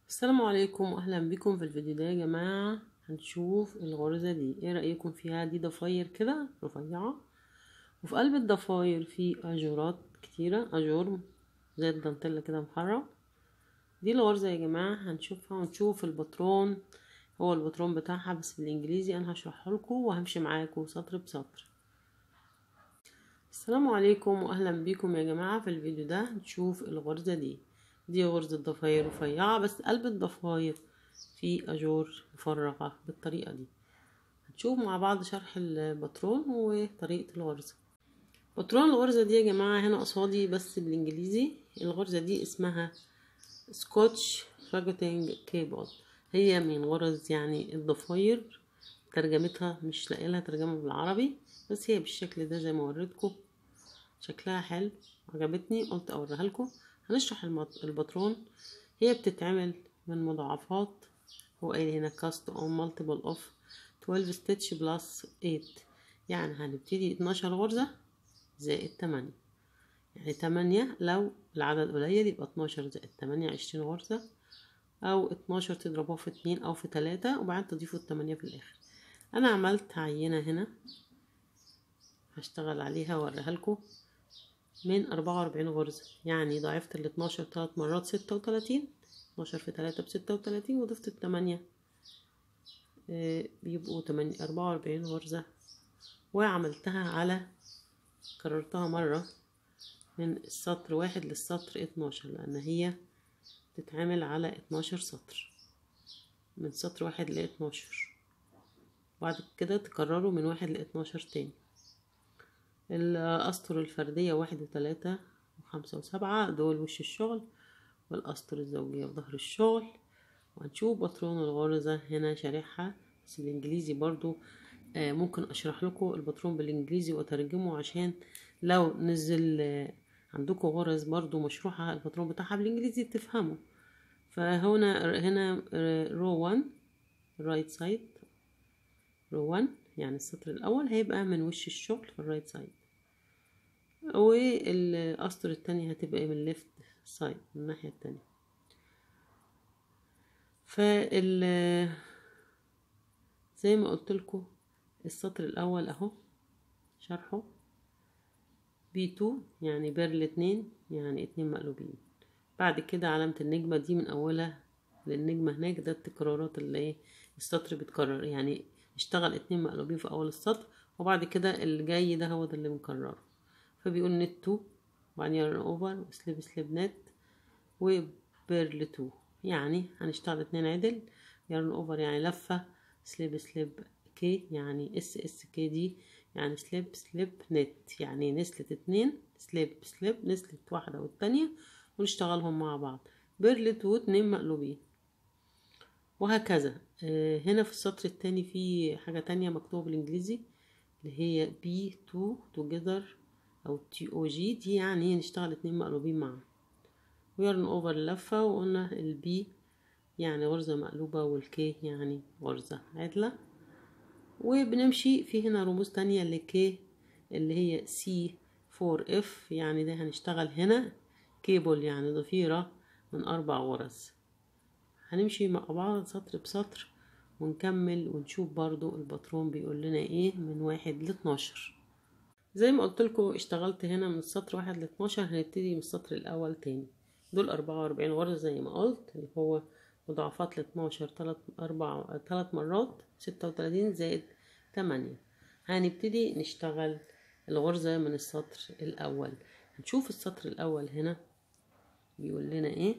السلام عليكم واهلا بكم في الفيديو ده يا جماعة هنشوف الغرزة دي ايه رأيكم فيها دي ضفاير كده رفيعة وفي قلب الضفاير في اجورات كتيرة اجور زي الدانتيلا كده محرك دي الغرزة يا جماعة هنشوفها ونشوف الباترون هو الباترون بتاعها بس بالانجليزي انا هشرحه لكم وهمشي معاكم سطر بسطر السلام عليكم واهلا بكم يا جماعة في الفيديو ده نشوف الغرزة دي دي غرزة ضفاير رفيعة بس قلب الضفاير في أجور مفرغة بالطريقة دي هنشوف مع بعض شرح الباترون وطريقة الغرزة باترون الغرزة دي يا جماعة هنا قصادي بس بالإنجليزي الغرزة دي اسمها سكوتش راجوتينج كيبل هي من غرز يعني الضفاير ترجمتها مش لاقي لها ترجمة بالعربي بس هي بالشكل ده زي ما وريتكم شكلها حلو عجبتني قلت اوريها لكم هنشرح الباترون هي بتتعمل من مضاعفات هو قايل هنا كاست اون مالتيبل اوف 12 ستيتش بلس 8 يعني هنبتدي 12 غرزة زائد 8 يعني 8 لو العدد قليل يبقى 12 زائد 8 20 غرزة او 12 تضربوها في 2 او في 3 وبعدين تضيفوا التمانية في الاخر انا عملت عينة هنا هشتغل عليها واوريها لكم من أربعة وأربعين غرزة يعني ضاعفت ال 12 تلات مرات ستة وتلاتين اتناشر في تلاتة بستة وتلاتين وضفت التمانية بيبقوا تمانية أربعة وأربعين غرزة وعملتها على كررتها مرة من السطر واحد للسطر اتناشر لأن هي تتعمل على اتناشر سطر من سطر واحد لاتناشر بعد كده تكرروا من واحد لاتناشر تاني الأسطر الفردية واحد وتلاتة وخمسة وسبعة دول وش الشغل والأسطر الزوجية في ظهر الشغل وهنشوف باترون الغرزة هنا شارحها بس بالإنجليزي برضو آه ممكن أشرح لكم الباترون بالإنجليزي وأترجمه عشان لو نزل آه عندكم غرز برضو مشروحة الباترون بتاعها بالإنجليزي تفهموا فهنا هنا رو 1 رايت سايد رو 1 يعني السطر الأول هيبقى من وش الشغل في الرايت سايد والأسطر التانية هتبقى من الليفت سايد من الناحية التانية فال زي ما قلت لكم السطر الأول أهو شرحه بي تو يعني بيرل اتنين يعني اتنين مقلوبين بعد كده علامة النجمة دي من أولها للنجمة هناك ده التكرارات اللي ايه السطر بيتكرر يعني اشتغل اتنين مقلوبين في أول السطر وبعد كده اللي جاي ده هو ده اللي بنكرره فبيقول نت تو وبعدين يرن اوفر وسليب سليب نت وبيرل تو يعني هنشتغل اتنين عدل يرن اوفر يعني لفة سليب سليب كي يعني اس اس كي دي يعني سليب سليب نت يعني نسلت اتنين سليب سليب نسلت واحدة والتانية ونشتغلهم مع بعض بيرل تو اتنين مقلوبين وهكذا هنا في السطر التاني في حاجة تانية مكتوبة بالانجليزي اللي هي بي تو توجذر او تي او جي دي يعني نشتغل اتنين مقلوبين معا ويرن اوفر اللفة وقلنا البي يعني غرزة مقلوبة والكي يعني غرزة عدلة وبنمشي في هنا رموز تانية لكي اللي هي سي فور اف يعني ده هنشتغل هنا كيبل يعني ضفيرة من اربع غرز هنمشي مع بعض سطر بسطر ونكمل ونشوف برضو الباترون بيقول لنا ايه من واحد لاتناشر زي ما قلت لكم اشتغلت هنا من السطر واحد لاتناشر هنبتدي من السطر الاول تاني دول اربعة واربعين غرزة زي ما قلت اللي هو مضاعفات لاتناشر تلات اربع تلات مرات ستة وتلاتين زائد تمانية هنبتدي نشتغل الغرزة من السطر الاول هنشوف السطر الاول هنا بيقول لنا ايه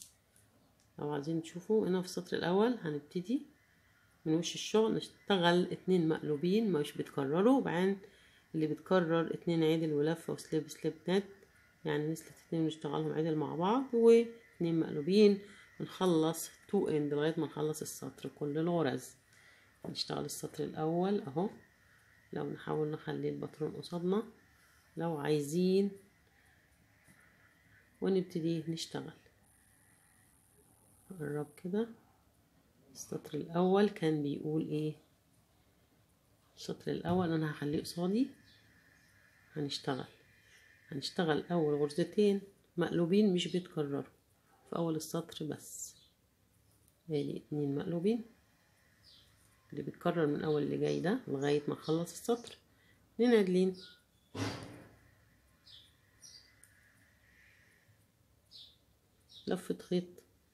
لو عايزين تشوفوا هنا في السطر الاول هنبتدي من وش الشغل نشتغل اتنين مقلوبين مش بيتكرروا وبعدين اللي بتكرر اتنين عدل ولفة وسليب سليب نت يعني نسلت اتنين نشتغلهم عدل مع بعض واتنين مقلوبين ونخلص تو اند لغاية ما نخلص السطر كل الغرز نشتغل السطر الأول اهو لو نحاول نخلي الباترون قصادنا لو عايزين ونبتدي نشتغل قرب كده السطر الأول كان بيقول ايه السطر الأول أنا هخليه قصادي هنشتغل هنشتغل أول غرزتين مقلوبين مش بيتكرروا في أول السطر بس ادي اتنين مقلوبين اللي بيتكرر من اول اللي جاي ده لغاية ما اخلص السطر اتنين عدلين لفة خيط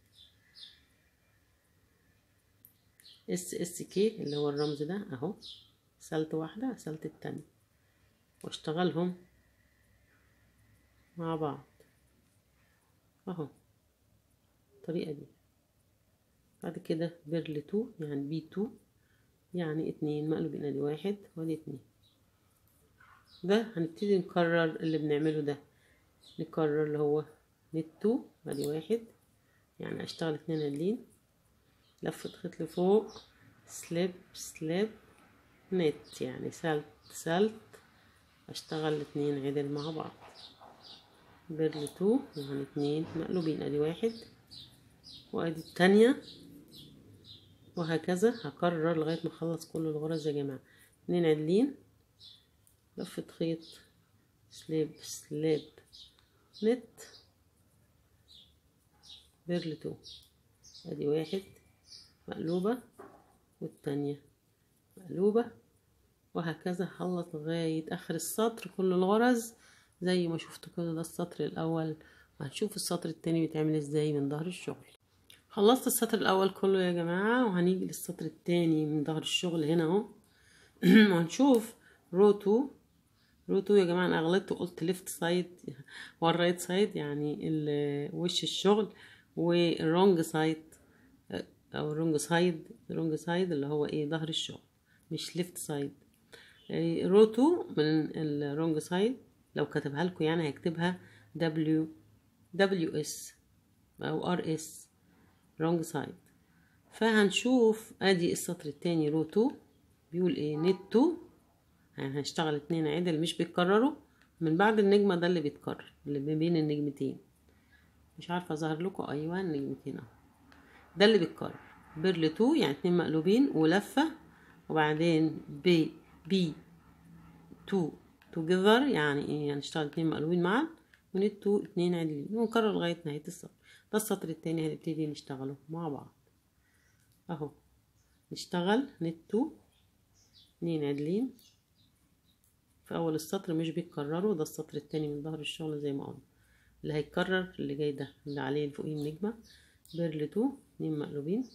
اس اس كي اللي هو الرمز ده اهو سلت واحدة سلت التانية واشتغلهم مع بعض اهو الطريقة دي بعد كده بيرل تو يعني بي تو يعني اتنين مقلوبين ادي واحد وادي اتنين ده هنبتدي نكرر اللي بنعمله ده نكرر اللي هو نت تو ادي واحد يعني اشتغل اتنين عدلين لفة خيط لفوق سليب سليب نت يعني سلت سلت اشتغل اتنين عدل مع بعض بيرل تو يعني اتنين مقلوبين ادي واحد وادي التانية وهكذا هكرر لغاية ما اخلص كل الغرز يا جماعة اتنين عدلين لفة خيط سليب سليب نت بيرل تو ادي واحد مقلوبة والتانية مقلوبة وهكذا هخلص لغاية اخر السطر كل الغرز زي ما شفتوا كده ده السطر الاول وهنشوف السطر التاني بيتعمل ازاي من ظهر الشغل خلصت السطر الاول كله يا جماعة وهنيجي للسطر التاني من ظهر الشغل هنا اهو وهنشوف رو تو رو تو يا جماعة انا غلطت وقلت ليفت سايد والرايت سايد يعني وش الشغل والرونج سايد او الرونج سايد الرونج سايد اللي هو ايه ظهر الشغل مش ليفت سايد رو تو من الرونج سايد لو كتبها لكم يعني هيكتبها دبليو دبليو اس او ار اس رونج سايد فهنشوف ادي السطر التاني رو تو بيقول ايه نت تو يعني هنشتغل اتنين عدل مش بيتكرروا من بعد النجمة ده اللي بيتكرر اللي ما بين النجمتين مش عارفة اظهر لكم ايوه النجمتين اهو ده اللي بيتكرر بيرل تو يعني اتنين مقلوبين ولفة وبعدين بي بي تو توجذر يعني ايه هنشتغل اتنين مقلوبين معا ونت تو اتنين عدلين ونكرر لغاية نهاية السطر ده السطر التاني هنبتدي نشتغله مع بعض اهو نشتغل نت تو اتنين عدلين في اول السطر مش بيتكرروا ده السطر التاني من ظهر الشغل زي ما قلنا اللي هيتكرر اللي جاي ده اللي عليه فوقيه النجمة بيرل تو اتنين مقلوبين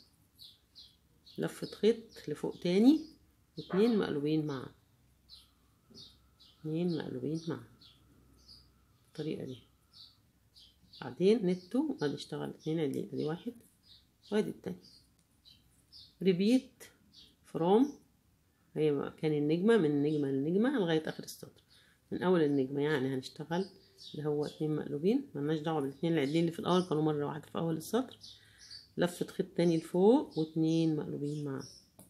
لفة خيط لفوق تاني اتنين مقلوبين معا اتنين مقلوبين معا الطريقة دي بعدين نتو هنشتغل اتنين ادي ادي واحد وادي التاني ريبيت فروم هي مكان النجمة من نجمة لنجمة لغاية آخر السطر من أول النجمة يعني هنشتغل اللي هو اتنين مقلوبين ملناش دعوة بالاتنين العدلين اللي في الأول كانوا مرة واحدة في أول السطر لفة خيط تاني لفوق واتنين مقلوبين معا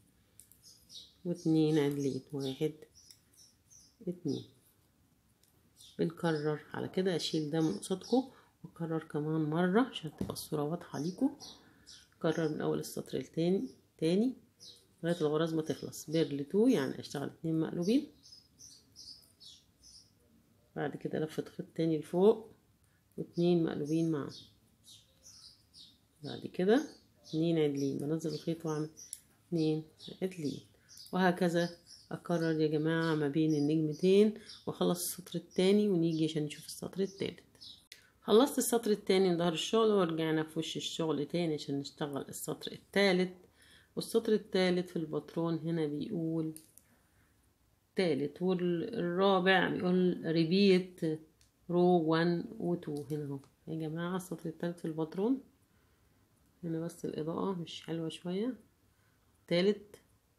واتنين عدلين واحد اتنين بنكرر على كده أشيل ده من قصادكم وأكرر كمان مرة عشان تبقى الصورة واضحة ليكم أكرر من أول السطر التاني تاني لغاية الغرز ما تخلص بيرل تو يعني اشتغل اتنين مقلوبين بعد كده لفة خيط تاني لفوق واتنين مقلوبين معا بعد كده اتنين عدلين بنزل الخيط واعمل اتنين عدلين وهكذا اكرر يا جماعة ما بين النجمتين واخلص السطر التاني ونيجي عشان نشوف السطر التالت خلصت السطر التاني من ظهر الشغل ورجعنا في وش الشغل تاني عشان نشتغل السطر التالت والسطر التالت في الباترون هنا بيقول تالت والرابع بيقول ريبيت رو وان وتو هنا اهو يا جماعة السطر التالت في الباترون هنا بس الإضاءة مش حلوة شوية تالت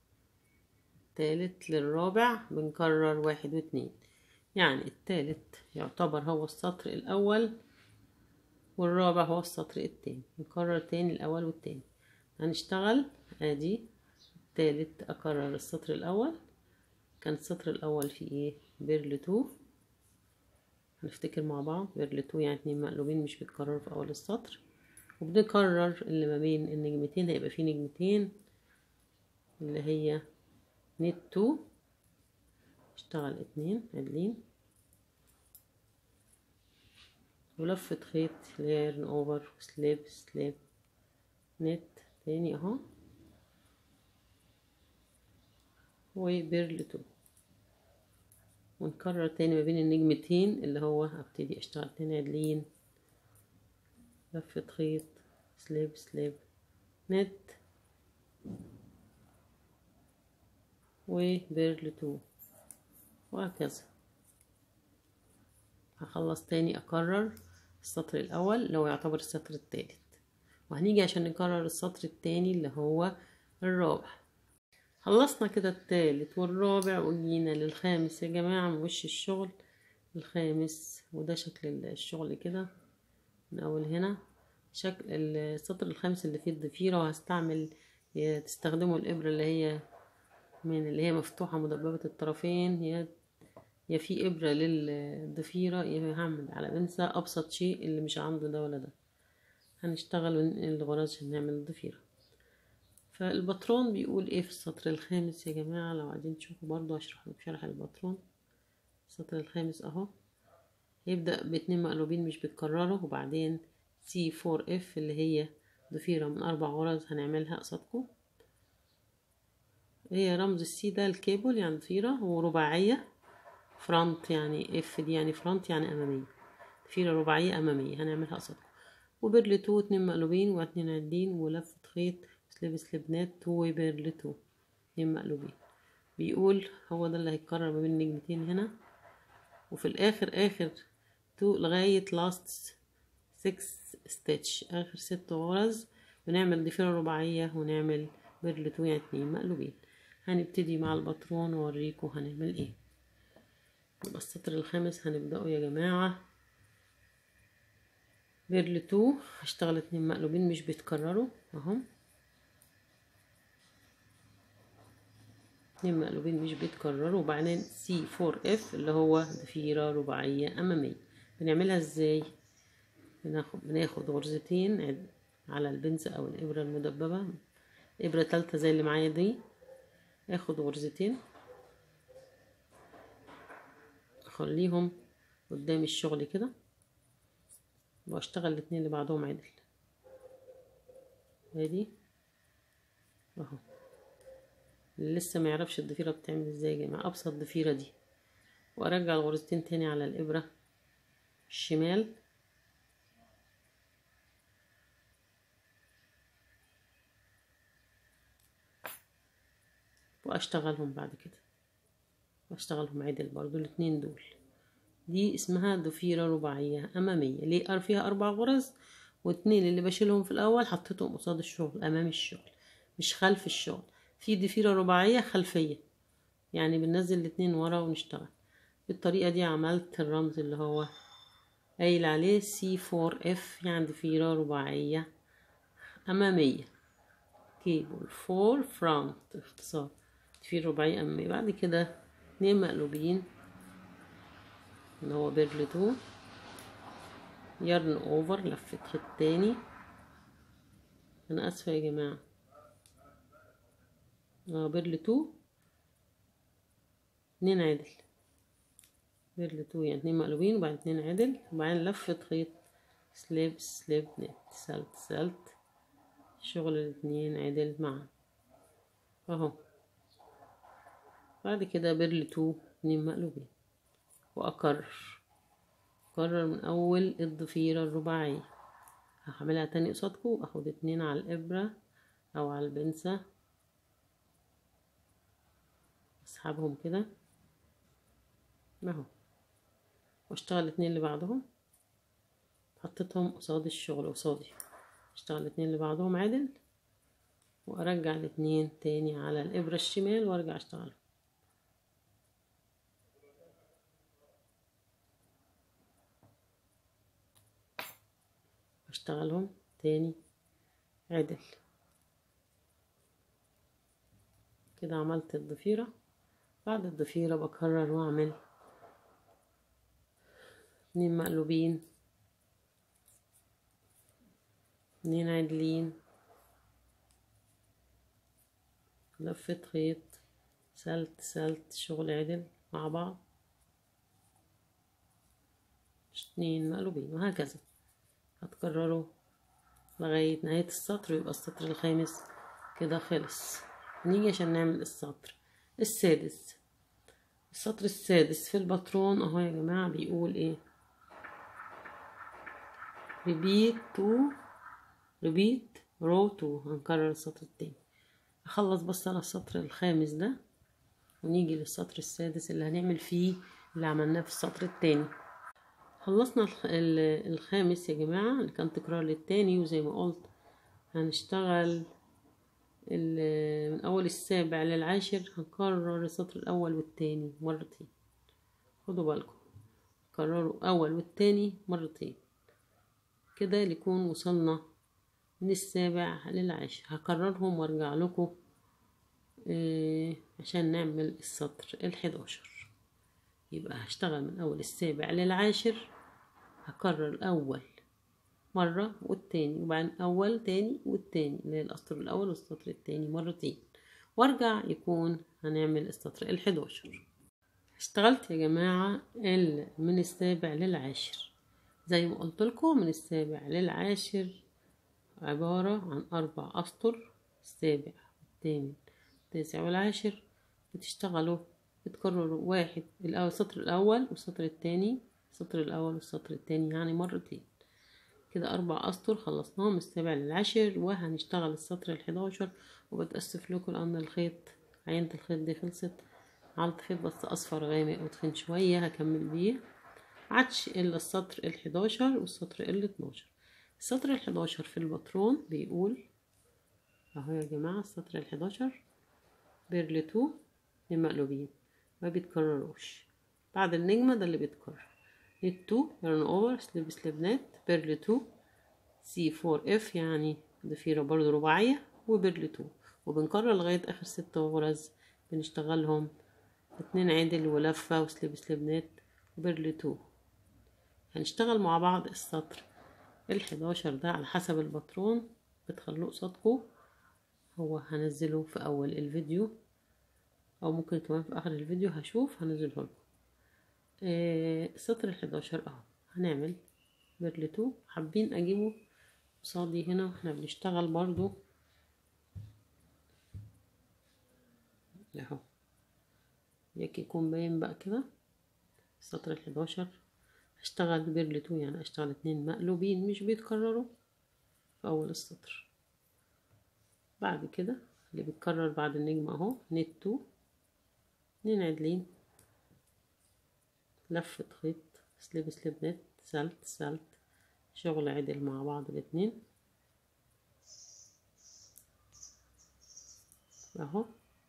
تالت للرابع بنكرر واحد واتنين يعني التالت يعتبر هو السطر الأول والرابع هو السطر التاني نكرر تاني الأول والتاني هنشتغل ادي التالت اكرر السطر الاول كان السطر الاول فيه ايه بيرل تو هنفتكر مع بعض بيرل تو يعني اتنين مقلوبين مش بيتكرروا في اول السطر وبنكرر اللي ما بين النجمتين هيبقى فيه نجمتين اللي هي نت تو اشتغل اتنين عدلين ولفة خيط ليرن اوفر سليب سليب نت تاني اهو وبيرل تو ونكرر تاني ما بين النجمتين اللي هو ابتدي اشتغل تاني عدلين لفة خيط سليب سليب نت وبيرل تو وهكذا هخلص تاني اكرر السطر الاول اللي هو يعتبر السطر التالت وهنيجي عشان نكرر السطر التاني اللي هو الرابع خلصنا كده التالت والرابع وجينا للخامس يا جماعة من وش الشغل الخامس وده شكل الشغل كده من اول هنا شكل السطر الخامس اللي فيه الضفيرة وهستعمل تستخدموا الابرة اللي هي من اللي هي مفتوحة مدببة الطرفين يا يا في إبرة للضفيرة يا هعمل على بنسى أبسط شيء اللي مش عنده ده ولا ده هنشتغل وننقل الغراز عشان نعمل الضفيرة فالباترون بيقول ايه في السطر الخامس يا جماعة لو عايزين تشوفوا برضو هشرح لكم شرح الباترون السطر الخامس اهو يبدأ باتنين مقلوبين مش بيتكرروا وبعدين سي فور اف اللي هي ضفيرة من أربع غرز هنعملها قصادكم هي رمز السي ده الكيبل يعني ضفيرة ورباعية فرونت يعني اف دي يعني فرونت يعني أمامية ضفيرة رباعية أمامية هنعملها قصادكم وبرل تو اتنين مقلوبين واتنين عدين ولفة خيط سليب سليب نت وبرل تو اتنين مقلوبين بيقول هو ده اللي هيتكرر ما بين النجمتين هنا وفي الآخر آخر تو لغاية لاست سكس ستيتش آخر ست غرز ونعمل ضفيرة رباعية ونعمل برل تو يعني اتنين مقلوبين هنبتدي مع الباترون واوريكم هنعمل ايه يبقى السطر الخامس هنبدأه يا جماعة بيرل تو هشتغل اتنين مقلوبين مش بيتكرروا اهو اتنين مقلوبين مش بيتكرروا وبعدين سي فور اف اللي هو ضفيرة رباعية أمامية بنعملها ازاي بناخد بناخد غرزتين على البنسة أو الإبرة المدببة إبرة تالتة زي اللي معايا دي اخد غرزتين اخليهم قدام الشغل كده واشتغل الاتنين اللي بعدهم عدل ادي اهو اللي لسه ما يعرفش الضفيره بتعمل ازاي يا جماعه ابسط ضفيره دي وارجع الغرزتين تاني على الابره الشمال واشتغلهم بعد كده واشتغلهم عدل برضو الاتنين دول دي اسمها ضفيرة رباعية أمامية ليه فيها أربع غرز واتنين اللي بشيلهم في الأول حطيتهم قصاد الشغل أمام الشغل مش خلف الشغل في ضفيرة رباعية خلفية يعني بننزل الاتنين ورا ونشتغل بالطريقة دي عملت الرمز اللي هو قايل عليه سي فور اف يعني ضفيرة رباعية أمامية كيبل فور فرونت اختصار ضفيرة رباعية أمامية بعد كده اتنين مقلوبين اللي هو بيرل تو يرن اوفر لفة خيط تاني انا اسفة يا جماعة اه بيرل تو اتنين عدل بيرل تو يعني اتنين مقلوبين وبعدين اتنين عدل وبعدين لفة خيط سليب سليب نت سلت سلت شغل الاتنين عدل معا اهو بعد كده بيرل تو اتنين مقلوبين وأكرر أكرر من أول الضفيرة الرباعية هعملها تاني قصادكم أخد اتنين على الإبرة أو على البنسة أسحبهم كده أهو واشتغل الاتنين اللي بعدهم حطيتهم قصاد الشغل قصادي اشتغل الاتنين اللي بعدهم عدل وارجع الاتنين تاني على الابرة الشمال وارجع اشتغل اشتغلهم تاني عدل كده عملت الضفيرة بعد الضفيرة بكرر واعمل اتنين مقلوبين اتنين عدلين لفة خيط سلت سلت شغل عدل مع بعض اتنين مقلوبين وهكذا هتكرروا لغاية نهاية السطر ويبقى السطر الخامس كده خلص نيجي عشان نعمل السطر السادس السطر السادس في الباترون اهو يا جماعة بيقول ايه repeat to repeat row 2 هنكرر السطر التاني اخلص بس على السطر الخامس ده ونيجي للسطر السادس اللي هنعمل فيه اللي عملناه في السطر التاني خلصنا الخامس يا جماعة اللي كان تكرار للتاني وزي ما قلت هنشتغل من أول السابع للعاشر هنكرر السطر الأول والتاني مرتين خدوا بالكم كرروا أول والتاني مرتين كده يكون وصلنا من السابع للعاشر هكررهم وارجع لكم إيه عشان نعمل السطر الحداشر يبقى هشتغل من أول السابع للعاشر هكرر الأول مرة والتاني وبعدين أول تاني والتاني اللي هي السطر الأول والسطر التاني مرتين وارجع يكون هنعمل السطر الحداشر اشتغلت يا جماعة من السابع للعاشر زي ما قلت لكم من السابع للعاشر عبارة عن أربع أسطر السابع والثامن التاسع والعاشر بتشتغلوا بتكرروا واحد الأول السطر الأول والسطر التاني السطر الأول والسطر التاني يعني مرتين كده أربع أسطر خلصناهم من السابع للعاشر وهنشتغل السطر الحداشر وبتأسف لكم لأن الخيط عينة الخيط دي خلصت عملت خيط بس أصفر غامق وتخين شوية هكمل بيه عادش إلا السطر الحداشر والسطر الاتناشر السطر الحداشر في الباترون بيقول اهو يا جماعة السطر الحداشر بيرلتو المقلوبين ما بيتكرروش بعد النجمة ده اللي بيتكرر نت تو يرن اوفر سليب سليب نت بيرل تو سي فور اف يعني ضفيرة برضو رباعية وبيرل تو وبنكرر لغاية اخر ست غرز بنشتغلهم اتنين عدل ولفة وسليب سليب نت وبيرل تو هنشتغل مع بعض السطر الحداشر ده على حسب الباترون بتخلوه قصادكوا هو هنزله في اول الفيديو او ممكن كمان في اخر الفيديو هشوف هنزله لكم آه السطر الحداشر اهو هنعمل بيرلتو حابين اجيبه قصادي هنا واحنا بنشتغل برضو اهو ياك يكون باين بقى كده السطر الحداشر هشتغل بيرلتو يعني اشتغل اتنين مقلوبين مش بيتكرروا في اول السطر بعد كده اللي بيتكرر بعد النجمة اهو نتو اتنين عدلين لفة خيط سليب سليب نت سلت سلت شغل عدل مع بعض الاتنين اهو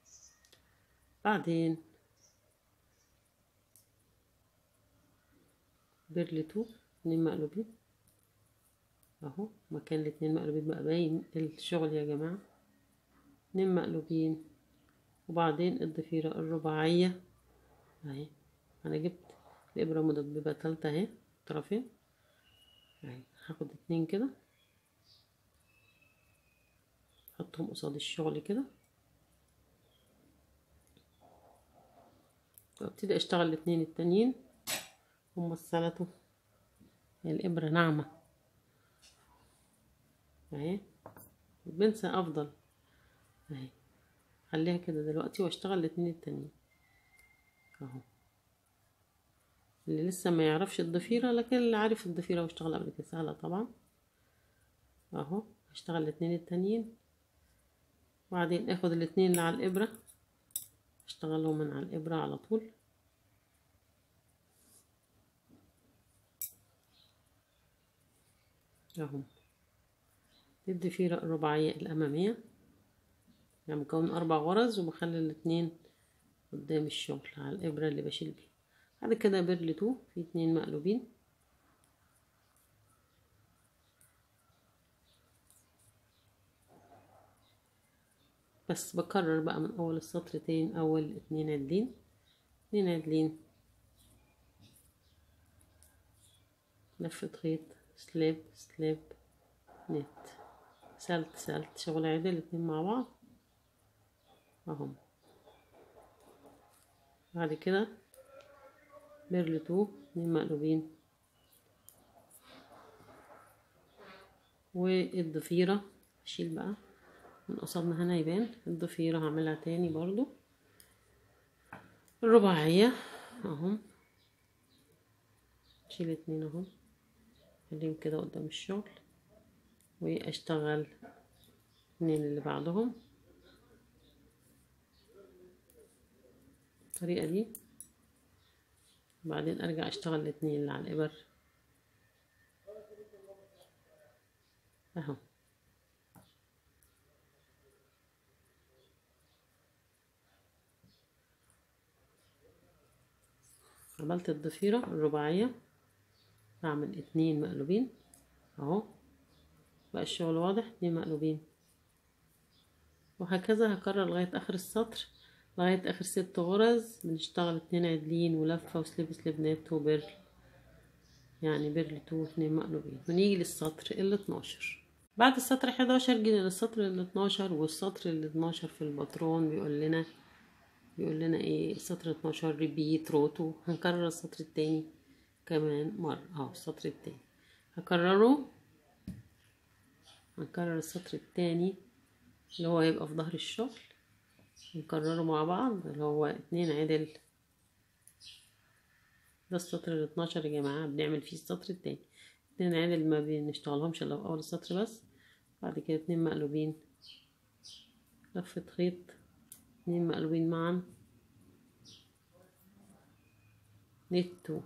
بعدين بيرلتو اتنين مقلوبين اهو مكان الاتنين مقلوبين بقى باين الشغل يا جماعة اتنين مقلوبين وبعدين الضفيرة الرباعية اهي انا جبت الابرة مدببة تالتة اهي طرفين اهي هاخد اتنين كده احطهم قصاد الشغل كده وابتدي اشتغل الاتنين التانيين هما السلطة الابرة ناعمة اهي بنسى افضل اهي خليها كده دلوقتي واشتغل الاتنين التانيين اهو اللي لسه ما يعرفش الضفيرة لكن اللي عارف الضفيرة واشتغل قبل كده سهلة طبعا اهو هشتغل الاتنين التانيين وبعدين اخد الاتنين اللي على الابرة اشتغلهم من على الابرة على طول اهو دي الضفيرة الرباعية الأمامية يعني مكون أربع غرز وبخلي الاتنين قدام الشغل على الإبرة اللي بشيل بيها بعد كده بيرل تو في اتنين مقلوبين بس بكرر بقى من أول السطر تاني أول اتنين عدلين اتنين عدلين لفة خيط سليب سليب نت سلت سلت شغل عدل الاتنين مع بعض اهم بعد كده بيرل تو اتنين مقلوبين والضفيرة اشيل بقى من قصادنا هنا يبان الضفيرة هعملها تاني برضو الرباعية اهم اشيل اتنين اهم خليهم كده قدام الشغل واشتغل اتنين اللي بعدهم الطريقة دي وبعدين ارجع اشتغل الاتنين اللي على الابر اهو عملت الضفيرة الرباعية بعمل اتنين مقلوبين اهو بقى الشغل واضح اتنين مقلوبين وهكذا هكرر لغاية اخر السطر لغاية اخر ست غرز بنشتغل اتنين عدلين ولفة وسليب سليب نت وبرل يعني برل تو اتنين مقلوبين ونيجي للسطر ال 12 بعد السطر 11 جينا للسطر ال 12 والسطر ال 12 في الباترون بيقول لنا بيقول لنا ايه السطر 12 ريبيت روتو هنكرر السطر التاني كمان مرة اهو السطر التاني هكرره هنكرر السطر التاني اللي هو هيبقى في ظهر الشغل نكرره مع بعض اللي هو اتنين عدل ده السطر ال 12 يا جماعة بنعمل فيه السطر التاني اتنين عدل ما بنشتغلهمش الا في اول السطر بس بعد كده اتنين مقلوبين لفة خيط اتنين مقلوبين معا نتو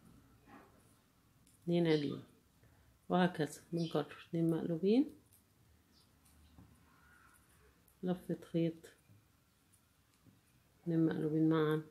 اتنين عدلين وهكذا بنكرر اتنين مقلوبين لفة خيط اتنين مقلوبين معا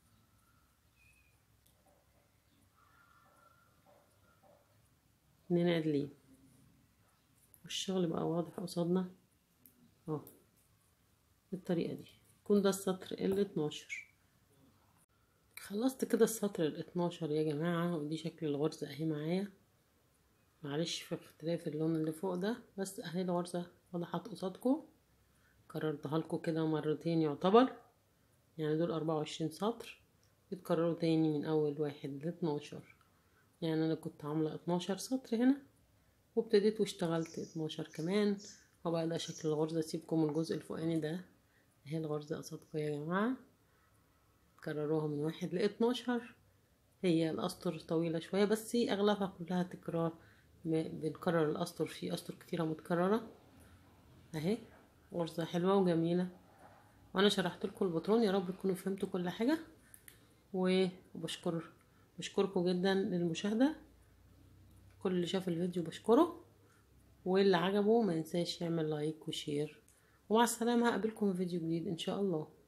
اتنين عدلين والشغل بقى واضح قصادنا اهو بالطريقة دي يكون ده السطر ال 12 خلصت كده السطر ال 12 يا جماعة ودي شكل الغرزة اهي معايا معلش في اختلاف اللون اللي فوق ده بس اهي الغرزة وضحت قصادكم كررتها لكم كده مرتين يعتبر يعني دول أربعة وعشرين سطر يتكرروا تاني من أول واحد لاتناشر يعني أنا كنت عاملة اتناشر سطر هنا وابتديت واشتغلت اتناشر كمان وبقى ده شكل الغرزة سيبكم الجزء الفوقاني ده اهي الغرزة قصادكم يا جماعة كرروها من واحد لاتناشر هي الأسطر طويلة شوية بس أغلبها كلها تكرار بنكرر الأسطر في أسطر كتيرة متكررة اهي غرزة حلوة وجميلة وانا شرحت لكم البطرون يا رب تكونوا فهمتوا كل حاجة وبشكر بشكركم جدا للمشاهدة كل اللي شاف الفيديو بشكره واللي عجبه ما ينساش يعمل لايك وشير ومع السلامة هقابلكم في فيديو جديد ان شاء الله